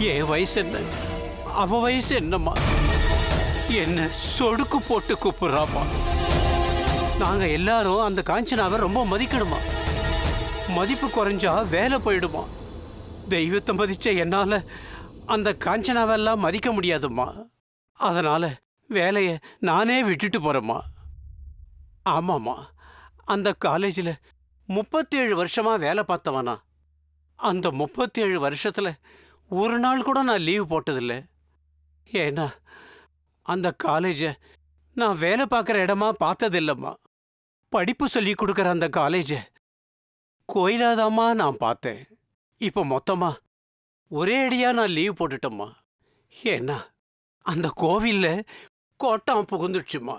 என் வயசு என்ன அவ வயசு என்னம்மா என்ன சொடுக்கு போட்டு கூப்பிடுறாப்பா நாங்க எல்லாரும் அந்த காஞ்சனாவை ரொம்ப மதிக்கணுமா மதிப்பு குறைஞ்சா வேலை போயிடுமா தெய்வத்தை மதிச்ச என்னால அந்த காஞ்சனாவெல்லாம் மதிக்க முடியாதும்மா அதனால வேலையை நானே விட்டுட்டு போறேம்மா ஆமாம்மா அந்த காலேஜில் முப்பத்தேழு வருஷமா வேலை பார்த்தவனா அந்த முப்பத்தேழு வருஷத்துல ஒரு நாள் கூட நான் லீவ் போட்டதில்லை ஏன்னா அந்த காலேஜை நான் வேலை பார்க்குற இடமா பார்த்ததில்லம்மா படிப்பு சொல்லி கொடுக்குற அந்த காலேஜை கோயிலாதாம்மா நான் பார்த்தேன் இப்போ மொத்தமா ஒரே அடியா நான் லீவ் போட்டுட்டேம்மா ஏன்னா அந்த கோவில்ல கோட்டம் புகுந்துடுச்சுமா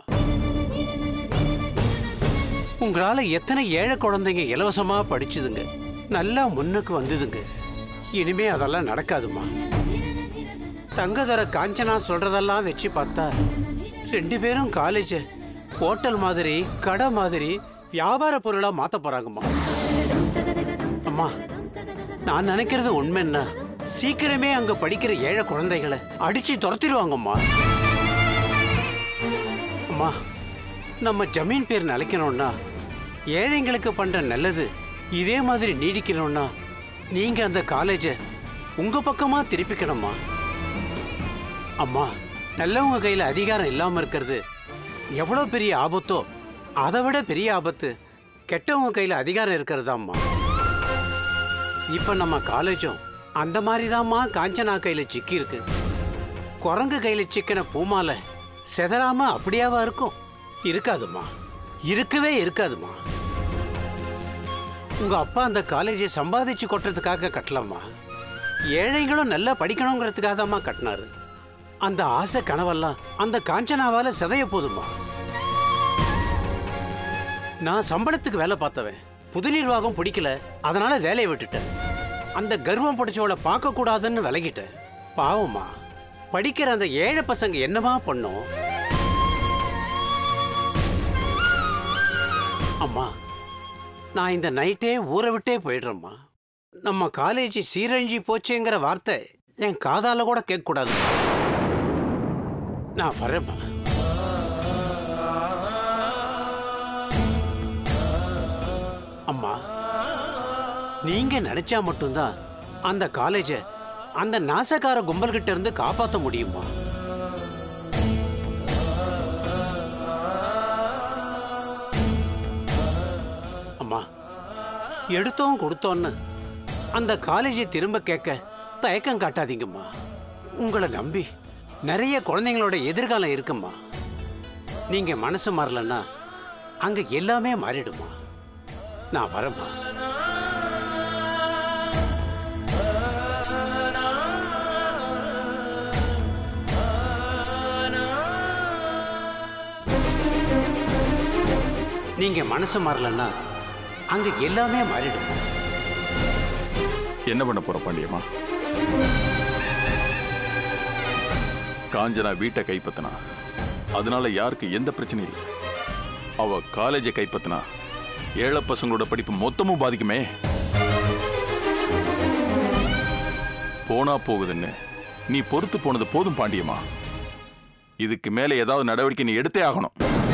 உங்களால எத்தனை ஏழை குழந்தைங்க இலவசமா படிச்சுதுங்க நல்லா முன்னுக்கு வந்ததுங்க இனிமே அதெல்லாம் நடக்காதுமா தங்கதர காஞ்சனா சொல்றதெல்லாம் வச்சு பார்த்தா ரெண்டு பேரும் காலேஜ் ஹோட்டல் மாதிரி கடை மாதிரி வியாபார பொருளா மாத்த போறாங்கம்மா அம்மா நான் நினைக்கிறது உண்மைன்னா சீக்கிரமே அங்க படிக்கிற ஏழை குழந்தைகளை அடிச்சு துரத்திடுவாங்கம்மா அம்மா நம்ம ஜமீன் பேர் நிலைக்கணும்னா ஏழைங்களுக்கு பண்ற நல்லது இதே மாதிரி நீடிக்கணும்னா நீங்க அந்த காலேஜை உங்க பக்கமா திருப்பிக்கணும்மா அம்மா நல்லவங்க கையில அதிகாரம் இல்லாம இருக்கிறது எவ்வளவு பெரிய ஆபத்தோ அதை விட பெரிய ஆபத்து கெட்டவங்க கையில அதிகாரம் இருக்கிறதாம்மா இப்ப நம்ம காலேஜும் அந்த மாதிரி தாம்மா காஞ்சனா கையில சிக்கி இருக்கு குரங்கு கையில சிக்கின பூமால செதறாம அப்படியாவா இருக்கும் இருக்காதும்மா இருக்கவே இருக்காதும்மா உங்க அப்பா அந்த காலேஜை சம்பாதிச்சு கொட்டுறதுக்காக கட்டலாமா ஏழைங்களும் நல்லா படிக்கணுங்கிறதுக்காக தாம்மா கட்டினாரு அந்த ஆசை கனவெல்லாம் அந்த காஞ்சனாவால சிதைய போதுமா நான் சம்பளத்துக்கு வேலை பார்த்தவன் புது நிர்வாகம் பிடிக்கல அதனால வேலையை விட்டுட்டேன் அந்த கர்வம் பிடிச்சவளை பார்க்க கூடாதுன்னு விலகிட்டேன் பாவம்மா படிக்கிற அந்த ஏழை பசங்க என்னமா பண்ணும் அம்மா நான் இந்த நைட்டே ஊரை விட்டே போயிடுறேம்மா நம்ம காலேஜ் சீரழிஞ்சி போச்சேங்கிற வார்த்தை என் காதால கூட கேட்கக்கூடாது நான் வரேம்மா அம்மா நீங்க நினைச்சா மட்டும்தான் அந்த காலேஜை அந்த நாசக்கார கும்பல்கிட்ட இருந்து காப்பாற்ற முடியுமா அம்மா எடுத்தோம் கொடுத்தோன்னு அந்த காலேஜை திரும்ப கேட்க தயக்கம் காட்டாதீங்கம்மா உங்களை நம்பி நிறைய குழந்தைங்களோட எதிர்காலம் இருக்கும்மா நீங்க மனசு மாறலன்னா அங்க எல்லாமே மாறிடுமா நான் வரேம்மா நீங்க மனசு மாறலன்னா அங்க எல்லாமே மாறிடும் என்ன பண்ண போற பாண்டியம்மா காஞ்சனா வீட்டை கைப்பத்தினா அதனால யாருக்கு எந்த பிரச்சனையும் இல்லை அவ காலேஜை கைப்பத்தினா ஏழை பசங்களோட படிப்பு மொத்தமும் பாதிக்குமே போனா போகுதுன்னு நீ பொறுத்து போனது போதும் பாண்டியம்மா இதுக்கு மேல ஏதாவது நடவடிக்கை நீ எடுத்தே ஆகணும்